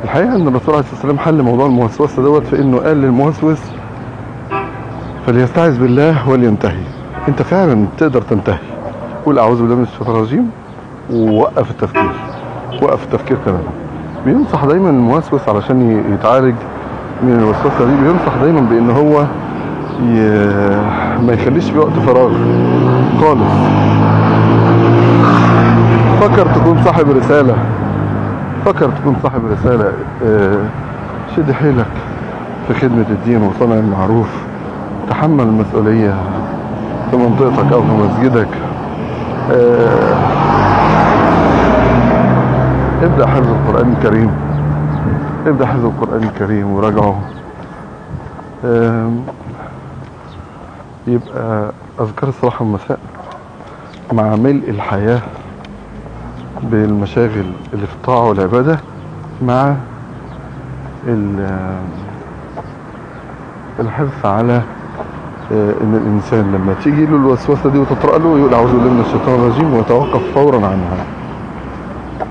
الحقيقة ان الرسول عليه الصلاة والسلام حل موضوع الموسوسة دوت في انه قال للموسوس فليستعذ بالله ولينتهي انت فعلا تقدر تنتهي قول اعوذ بالله من الشيطان الرجيم ووقف التفكير وقف التفكير تماما بينصح دايما الموسوس علشان ي- يتعالج من الوسوسة دي بينصح دايما بان هو ي... ما يخليش في وقت فراغ خالص فكر تكون صاحب رسالة فكر تكون صاحب رسالة آه، شد حيلك في خدمة الدين وصنع المعروف تحمل المسؤولية في منطقتك أو في مسجدك آه، ابدأ حفظ القرآن الكريم ابدأ حفظ القرآن الكريم وراجعه آم، يبقى أذكار الصباح والمساء مع ملء الحياة بالمشاغل اللي في الطاعة والعبادة مع ال- الحرص على آه، ان الانسان لما تيجي له الوسوسه دي وتطرأ له يقول اعوذ بالله من الشيطان الرجيم ويتوقف فورا عنها